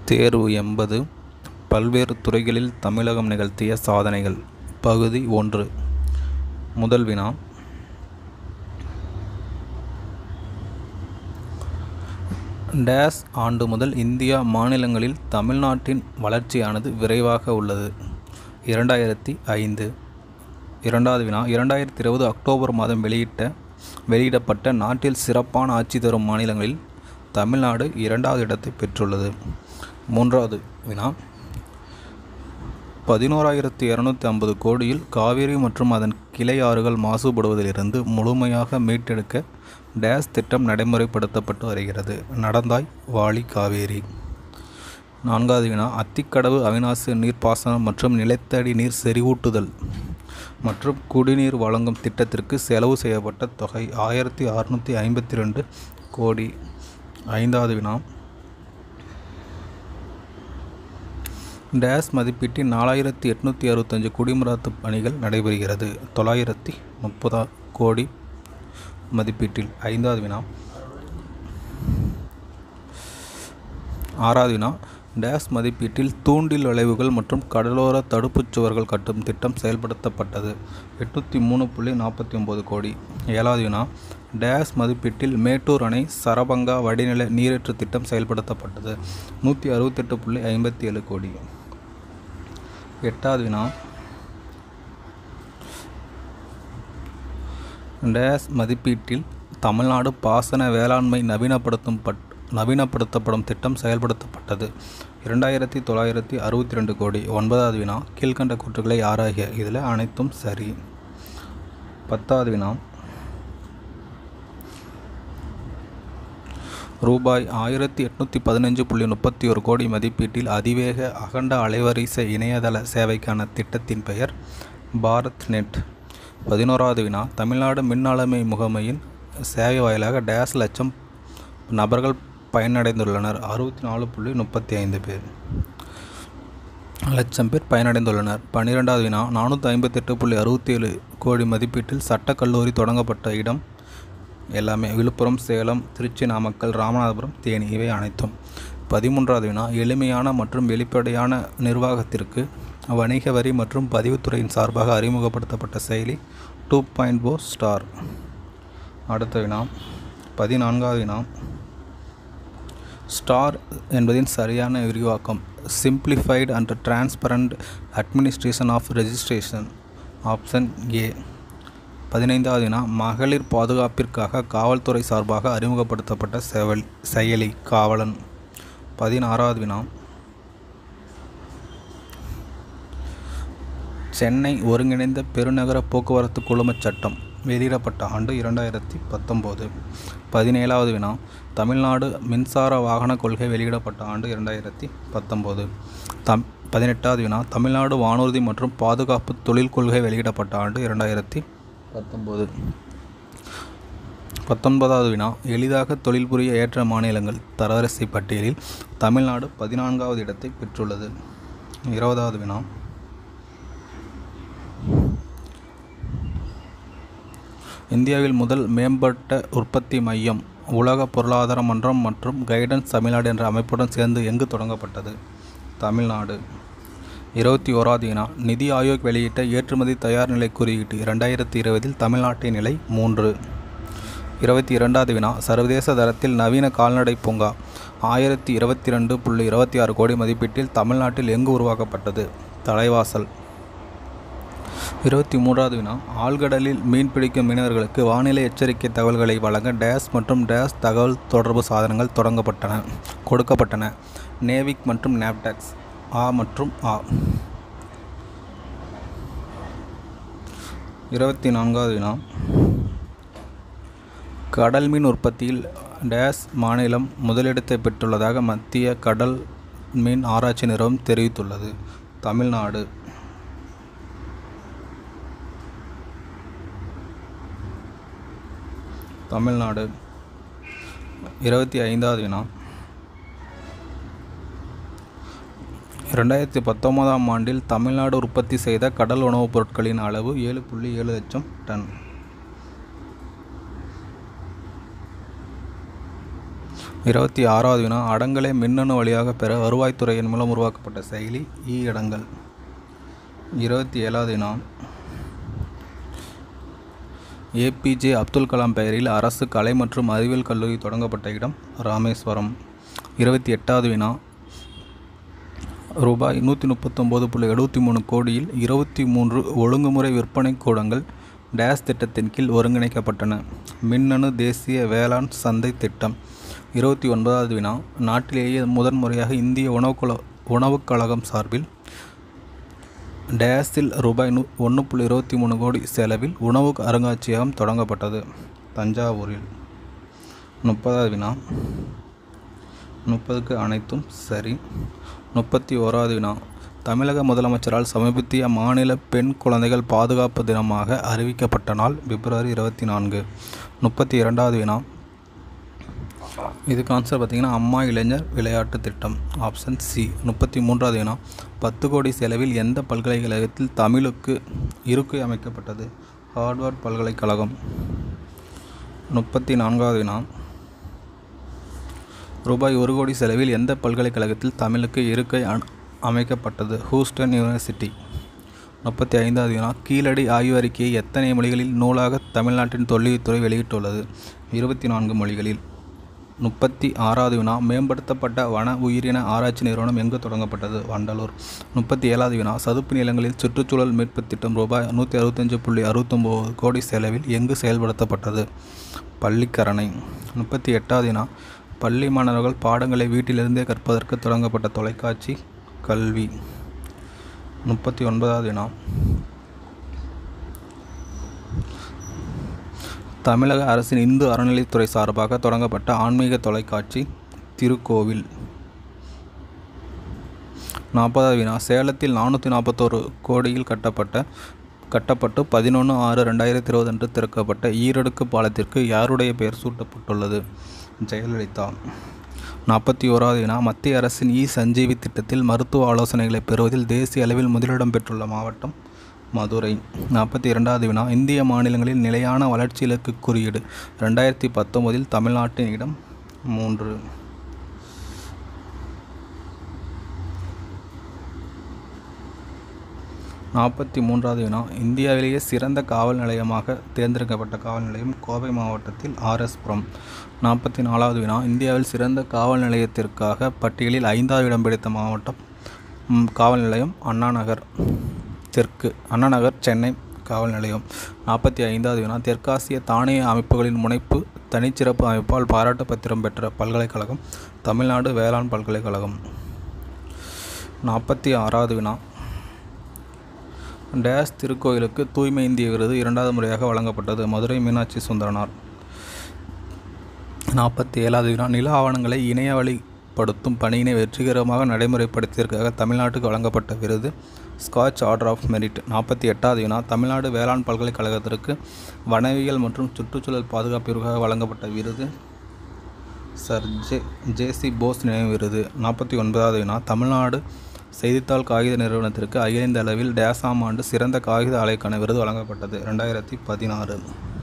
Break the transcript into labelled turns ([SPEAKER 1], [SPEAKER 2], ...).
[SPEAKER 1] தேர்வு எண்பது பல்வேறு துறைகளில் தமிழகம் நிகழ்த்திய சாதனைகள் பகுதி ஒன்று முதல் வினா டேஸ் ஆண்டு முதல் இந்தியா மாநிலங்களில் தமிழ்நாட்டின் வளர்ச்சியானது விரைவாக உள்ளது இரண்டாயிரத்தி ஐந்து இரண்டாவது வினா இரண்டாயிரத்தி இருபது அக்டோபர் மாதம் வெளியிட்ட வெளியிடப்பட்ட நாட்டில் சிறப்பான ஆட்சி தரும் மாநிலங்களில் தமிழ்நாடு இரண்டாவது இடத்தை பெற்றுள்ளது மூன்றாவது வினா பதினோராயிரத்தி இரநூத்தி ஐம்பது கோடியில் காவிரி மற்றும் அதன் கிளை ஆறுகள் மாசுபடுவதிலிருந்து முழுமையாக மீட்டெடுக்க டேஸ் திட்டம் நடைமுறைப்படுத்தப்பட்டு வருகிறது நடந்தாய் வாளி காவேரி நான்காவது வினா அத்திக்கடவு அவிநாசி நீர்ப்பாசனம் மற்றும் நிலத்தடி நீர் செறிவூட்டுதல் மற்றும் குடிநீர் வழங்கும் திட்டத்திற்கு செலவு செய்யப்பட்ட தொகை ஆயிரத்தி அறுநூற்றி ஐம்பத்தி ரெண்டு கோடி ஐந்தாவது வினா டேஸ் மதிப்பீட்டில் நாலாயிரத்தி எட்நூற்றி அறுபத்தஞ்சு குடிமராத்து பணிகள் நடைபெறுகிறது தொள்ளாயிரத்தி முப்பதா கோடி மதிப்பீட்டில் ஐந்தாவது வினா ஆறாவது வினா டேஸ் மதிப்பீட்டில் தூண்டில் விளைவுகள் மற்றும் கடலோர தடுப்புச் சுவர்கள் கட்டும் திட்டம் செயல்படுத்தப்பட்டது எட்நூற்றி மூணு புள்ளி நாற்பத்தி ஒம்பது கோடி ஏழாவது வினா டேஸ் மதிப்பீட்டில் மேட்டூர் அணை சரபங்கா வடிநில நீரேற்று திட்டம் செயல்படுத்தப்பட்டது நூற்றி அறுபத்தெட்டு புள்ளி ஐம்பத்தி ஏழு கோடி எட்டாவது வினா டேஸ் மதிப்பீட்டில் தமிழ்நாடு பாசன வேளாண்மை நவீனப்படுத்தும் பட் நவீனப்படுத்தப்படும் திட்டம் செயல்படுத்தப்பட்டது இரண்டாயிரத்தி தொள்ளாயிரத்தி அறுபத்தி ரெண்டு கோடி ஒன்பதாவது வினா கீழ்கண்ட கூற்றுகளை ஆராய்க இதில் அனைத்தும் சரி பத்தாவது வினா ரூபாய் ஆயிரத்தி எட்நூற்றி பதினஞ்சு புள்ளி முப்பத்தி ஒரு கோடி மதிப்பீட்டில் அதிவேக அகண்ட அலைவரிசை இணையதள சேவைக்கான திட்டத்தின் பெயர் பாரத் நெட் பதினோராவது வினா தமிழ்நாடு மின்னாளுமை முகமையின் சேவை வாயிலாக டேஸ் லட்சம் நபர்கள் பயனடைந்துள்ளனர் அறுபத்தி நாலு புள்ளி முப்பத்தி ஐந்து பேர் லட்சம் பேர் பயனடைந்துள்ளனர் பன்னிரெண்டாவது வினா நானூற்றி ஐம்பத்தெட்டு புள்ளி அறுபத்தி ஏழு கோடி மதிப்பீட்டில் சட்டக்கல்லூரி தொடங்கப்பட்ட இடம் எல்லாமே விழுப்புரம் சேலம் திருச்சி நாமக்கல் ராமநாதபுரம் தேனி இவை அனைத்தும் பதிமூன்றாவது வினா எளிமையான மற்றும் வெளிப்படையான நிர்வாகத்திற்கு வணிக வரி மற்றும் பதிவுத்துறையின் சார்பாக அறிமுகப்படுத்தப்பட்ட செயலி டூ பாயிண்ட் ஓ ஸ்டார் அடுத்த வினா பதினான்காவது வினா ஸ்டார் என்பதின் சரியான விரிவாக்கம் simplified and transparent administration of registration option A பதினைந்தாவது வினா மகளிர் பாதுகாப்பிற்காக காவல்துறை சார்பாக அறிமுகப்படுத்தப்பட்ட செவல் செயலி காவலன் பதினாறாவது வினா சென்னை ஒருங்கிணைந்த பெருநகர போக்குவரத்து குழுமச் சட்டம் வெளியிடப்பட்ட ஆண்டு இரண்டாயிரத்தி பத்தொம்போது பதினேழாவது வினா தமிழ்நாடு மின்சார வாகன கொள்கை வெளியிடப்பட்ட ஆண்டு இரண்டாயிரத்தி பத்தொம்போது தம் பதினெட்டாவது வினா தமிழ்நாடு வானூர்தி மற்றும் பாதுகாப்பு தொழில் கொள்கை வெளியிடப்பட்ட ஆண்டு இரண்டாயிரத்தி பத்தொம்போது பத்தொன்பதாவது வினா எளிதாக தொழில் புரிய ஏற்ற மாநிலங்கள் தரவரிசை பட்டியலில் தமிழ்நாடு பதினான்காவது இடத்தை பெற்றுள்ளது இருபதாவது வினா இந்தியாவில் முதல் மேம்பட்ட உற்பத்தி மையம் உலக பொருளாதார மன்றம் மற்றும் கைடன்ஸ் தமிழ்நாடு என்ற அமைப்புடன் சேர்ந்து எங்கு தொடங்கப்பட்டது தமிழ்நாடு இருபத்தி ஓராவது வினா நிதி ஆயோக் வெளியிட்ட ஏற்றுமதி தயார் நிலை குறியீட்டு இரண்டாயிரத்தி இருபதில் தமிழ்நாட்டின் நிலை மூன்று இருபத்தி இரண்டாவது வினா சர்வதேச தரத்தில் நவீன கால்நடை பூங்கா ஆயிரத்தி இருபத்தி ரெண்டு புள்ளி இருபத்தி ஆறு கோடி மதிப்பீட்டில் தமிழ்நாட்டில் எங்கு உருவாக்கப்பட்டது தலைவாசல் இருபத்தி மூன்றாவது வினா ஆழ்கடலில் மீன் பிடிக்கும் மீனவர்களுக்கு வானிலை எச்சரிக்கை தகவல்களை வழங்க டேஸ் மற்றும் டேஸ் தகவல் தொடர்பு சாதனங்கள் தொடங்கப்பட்டன கொடுக்கப்பட்டன நேவிக் மற்றும் நேப்டாக்ஸ் ஆ மற்றும் ஆ இருபத்தி நான்காவது வினா கடல் மீன் உற்பத்தியில் டேஸ் மாநிலம் முதலிடத்தை பெற்றுள்ளதாக மத்திய கடல் மீன் ஆராய்ச்சி நிறுவனம் தெரிவித்துள்ளது தமிழ்நாடு தமிழ்நாடு இருபத்தி ஐந்தாவது வினா ரெண்டாயிரத்தி பத்தொன்பதாம் ஆண்டில் தமிழ்நாடு உற்பத்தி செய்த கடல் உணவுப் பொருட்களின் அளவு ஏழு புள்ளி ஏழு லட்சம் டன் இருபத்தி ஆறாவது வினா அடங்கலை மின்னணு வழியாக பெற வருவாய்த்துறையின் மூலம் உருவாக்கப்பட்ட செயலி இ அடங்கல் இருபத்தி ஏழாவது வினா ஏபிஜே அப்துல் கலாம் பெயரில் அரசு கலை மற்றும் அறிவியல் கல்லூரி தொடங்கப்பட்ட இடம் ராமேஸ்வரம் இருபத்தி எட்டாவது வினா ரூபாய் நூற்றி முப்பத்தொம்போது புள்ளி எழுபத்தி மூணு கோடியில் இருபத்தி மூன்று ஒழுங்குமுறை விற்பனை கூடங்கள் டேஸ் திட்டத்தின் கீழ் ஒருங்கிணைக்கப்பட்டன மின்னணு தேசிய வேளாண் சந்தை திட்டம் இருபத்தி ஒன்பதாவது வினா நாட்டிலேயே முதன்முறையாக இந்திய உணவுக்குழ உணவுக் கழகம் சார்பில் டேஸில் ரூபாய் நூ ஒன்று புள்ளி இருபத்தி மூணு கோடி செலவில் உணவு அருங்காட்சியகம் தொடங்கப்பட்டது தஞ்சாவூரில் முப்பதாவது வினா முப்பதுக்கு அனைத்தும் சரி முப்பத்தி ஓராவது வினா தமிழக முதலமைச்சரால் சமீபத்திய மாநில பெண் குழந்தைகள் பாதுகாப்பு தினமாக அறிவிக்கப்பட்ட நாள் பிப்ரவரி இருபத்தி நான்கு முப்பத்தி இரண்டாவது வினா இதுக்கு ஆன்சர் பார்த்தீங்கன்னா அம்மா இளைஞர் விளையாட்டு திட்டம் ஆப்ஷன் சி முப்பத்தி மூன்றாவது வினா பத்து கோடி செலவில் எந்த பல்கலைக்கழகத்தில் தமிழுக்கு இருக்கை அமைக்கப்பட்டது ஹார்வர்ட் பல்கலைக்கழகம் முப்பத்தி நான்காவது வினா ரூபாய் ஒரு கோடி செலவில் எந்த பல்கலைக்கழகத்தில் தமிழுக்கு இருக்கை அமைக்கப்பட்டது ஹூஸ்டன் யூனிவர்சிட்டி முப்பத்தி ஐந்தாவது வினா கீழடி ஆய்வறிக்கையை எத்தனை மொழிகளில் நூலாக தமிழ்நாட்டின் தொல்லியல்துறை வெளியிட்டுள்ளது இருபத்தி நான்கு மொழிகளில் முப்பத்தி ஆறாவது வினா மேம்படுத்தப்பட்ட வன உயிரின ஆராய்ச்சி நிறுவனம் எங்கு தொடங்கப்பட்டது வண்டலூர் முப்பத்தி ஏழாவது வினா சதுப்பு நிலங்களில் சுற்றுச்சூழல் மீட்பு திட்டம் ரூபாய் நூற்றி அறுபத்தஞ்சு புள்ளி அறுபத்தொம்போது கோடி செலவில் எங்கு செயல்படுத்தப்பட்டது பள்ளிக்கரணை முப்பத்தி எட்டாவது வினா பள்ளி மாணவர்கள் பாடங்களை வீட்டிலிருந்தே கற்பதற்கு தொடங்கப்பட்ட தொலைக்காட்சி கல்வி முப்பத்தி ஒன்பதாவது வினா தமிழக அரசின் இந்து அறநிலைத்துறை சார்பாக தொடங்கப்பட்ட ஆன்மீக தொலைக்காட்சி திருக்கோவில் நாற்பதாவது வினா சேலத்தில் நானூற்றி நாற்பத்தோரு கோடியில் கட்டப்பட்ட கட்டப்பட்டு பதினொன்று ஆறு ரெண்டாயிரத்தி இருபது அன்று திறக்கப்பட்ட ஈரடுக்கு பாலத்திற்கு யாருடைய பெயர் சூட்டப்பட்டுள்ளது ஜெயலலிதா நாற்பத்தி ஓராவது வினா மத்திய அரசின் இ சஞ்சீவி திட்டத்தில் மருத்துவ ஆலோசனைகளை பெறுவதில் தேசிய அளவில் முதலிடம் பெற்றுள்ள மாவட்டம் மதுரை நாற்பத்தி இரண்டாவது வினா இந்திய மாநிலங்களில் நிலையான வளர்ச்சி இலக்கு குறியீடு ரெண்டாயிரத்தி பத்தொம்போதில் தமிழ்நாட்டின் இடம் மூன்று நாற்பத்தி மூன்றாவது வினா இந்தியாவிலேயே சிறந்த காவல் நிலையமாக தேர்ந்தெடுக்கப்பட்ட காவல் நிலையம் கோவை மாவட்டத்தில் ஆர்எஸ்புரம் நாற்பத்தி நாலாவது வினா இந்தியாவில் சிறந்த காவல் நிலையத்திற்காக பட்டியலில் ஐந்தாவது இடம் பிடித்த மாவட்டம் காவல் நிலையம் அண்ணாநகர் தெற்கு அண்ணாநகர் சென்னை காவல் நிலையம் நாற்பத்தி ஐந்தாவது வினா தெற்காசிய தானிய அமைப்புகளின் முனைப்பு தனிச்சிறப்பு அமைப்பால் பாராட்டு பத்திரம் பெற்ற பல்கலைக்கழகம் தமிழ்நாடு வேளாண் பல்கலைக்கழகம் நாற்பத்தி ஆறாவது வினா டேஸ் திருக்கோயிலுக்கு தூய்மை இந்திய விருது இரண்டாவது முறையாக வழங்கப்பட்டது மதுரை மீனாட்சி சுந்தரனார் நாற்பத்தி ஏழாவது வினா நில ஆவணங்களை இணைய வழிப்படுத்தும் பணியினை வெற்றிகரமாக நடைமுறைப்படுத்தியதற்காக தமிழ்நாட்டுக்கு வழங்கப்பட்ட விருது ஸ்காட்ச் ஆர்டர் ஆஃப் மெரிட் நாற்பத்தி எட்டாவது வினா தமிழ்நாடு வேளாண் பல்கலைக்கழகத்திற்கு வனவியல் மற்றும் சுற்றுச்சூழல் பாதுகாப்பிற்காக வழங்கப்பட்ட விருது சர் ஜே ஜேசி போஸ் நினைவு விருது நாற்பத்தி ஒன்பதாவது வினா தமிழ்நாடு செய்தித்தாள் காகித நிறுவனத்திற்கு அகில இந்திய அளவில் டேசாம் ஆண்டு சிறந்த காகித ஆலைக்கான விருது வழங்கப்பட்டது ரெண்டாயிரத்தி பதினாறு